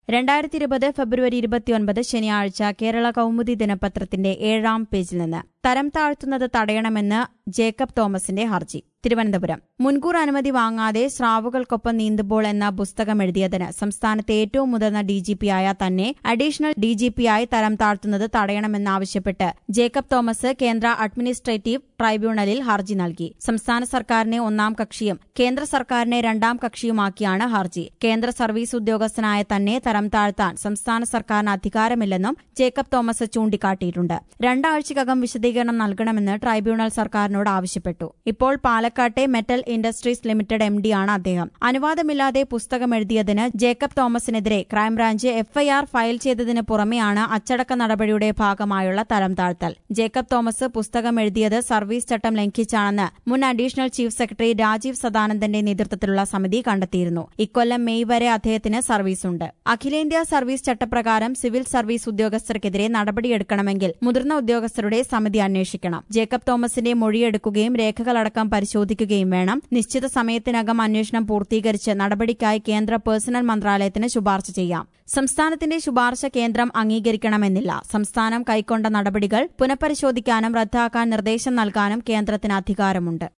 രണ്ടായിരത്തി ഇരുപത് ഫെബ്രുവരി ഇരുപത്തിയൊൻപത് ശനിയാഴ്ച കേരള കൗമുദി ദിനപത്രത്തിന്റെ ഏഴാം പേജിൽ നിന്ന് തരം താഴ്ത്തുന്നത് തടയണമെന്ന് ജേക്കബ് തോമസിന്റെ ഹർജി തിരുവനന്തപുരം മുൻകൂർ അനുമതി വാങ്ങാതെ സ്രാവുകൾക്കൊപ്പം നീന്തുമ്പോൾ എന്ന പുസ്തകം എഴുതിയതിന് സംസ്ഥാനത്തെ ഏറ്റവും മുതിർന്ന ഡിജിപിയായ തന്നെ അഡീഷണൽ ഡിജിപിയായി തരം താഴ്ത്തുന്നത് തടയണമെന്നാവശ്യപ്പെട്ട് ജേക്കബ് തോമസ് കേന്ദ്ര അഡ്മിനിസ്ട്രേറ്റീവ് ട്രൈബ്യൂണലിൽ ഹർജി നൽകി സംസ്ഥാന സർക്കാരിനെ ഒന്നാം കക്ഷിയും കേന്ദ്ര സർക്കാരിനെ രണ്ടാം കക്ഷിയുമാക്കിയാണ് ഹർജി കേന്ദ്ര സർവീസ് ഉദ്യോഗസ്ഥനായ തന്നെ തരം താഴ്ത്താൻ സംസ്ഥാന സർക്കാരിന് അധികാരമില്ലെന്നും ജേക്കബ് തോമസ് ചൂണ്ടിക്കാട്ടിയിട്ടുണ്ട് രണ്ടാഴ്ചക്കകം വിശദീകരണം നൽകണമെന്ന് ട്രൈബ്യൂണൽ സർക്കാരിനോട് ആവശ്യപ്പെട്ടു ഇപ്പോൾ പാലക്കാട്ടെ മെറ്റൽ ഇൻഡസ്ട്രീസ് ലിമിറ്റഡ് എം ഡിയാണ് അദ്ദേഹം അനുവാദമില്ലാതെ പുസ്തകം എഴുതിയതിന് ജേക്കബ് തോമസിനെതിരെ ക്രൈംബ്രാഞ്ച് എഫ്ഐആർ ഫയൽ ചെയ്തതിന് പുറമെയാണ് അച്ചടക്ക നടപടിയുടെ ഭാഗമായുള്ള തരം താഴ്ത്തൽ ജേക്കബ് തോമസ് പുസ്തകം എഴുതിയത് സർവീസ് ചട്ടം ലംഘിച്ചാണെന്ന് മുൻ അഡീഷണൽ ചീഫ് സെക്രട്ടറി രാജീവ് സദാനന്ദന്റെ നേതൃത്വത്തിലുള്ള സമിതി കണ്ടെത്തിയിരുന്നു ഇക്കൊല്ലം മെയ് വരെ അദ്ദേഹത്തിന് സർവീസുണ്ട് അഖിലേന്ത്യാ സർവീസ് ചട്ടപ്രകാരം സിവിൽ സർവീസ് ഉദ്യോഗസ്ഥർക്കെതിരെ നടപടിയെടുക്കണമെങ്കിൽ മുതിർന്ന ഉദ്യോഗസ്ഥരുടെ സമിതി അന്വേഷിക്കണം ജേക്കബ് തോമസിന്റെ മൊഴിയെടുക്കുകയും രേഖകളടക്കം പരിശോധിക്കുകയും വേണം നിശ്ചിത സമയത്തിനകം അന്വേഷണം പൂർത്തീകരിച്ച് നടപടിക്കായി കേന്ദ്ര പേഴ്സണൽ മന്ത്രാലയത്തിന് ശുപാർശ ചെയ്യാം സംസ്ഥാനത്തിന്റെ ശുപാർശ കേന്ദ്രം അംഗീകരിക്കണമെന്നില്ല സംസ്ഥാനം കൈക്കൊണ്ട നടപടികൾ പുനഃപരിശോധിക്കാനും റദ്ദാക്കാൻ നിർദ്ദേശം നൽകാനും കേന്ദ്രത്തിന് അധികാരമുണ്ട്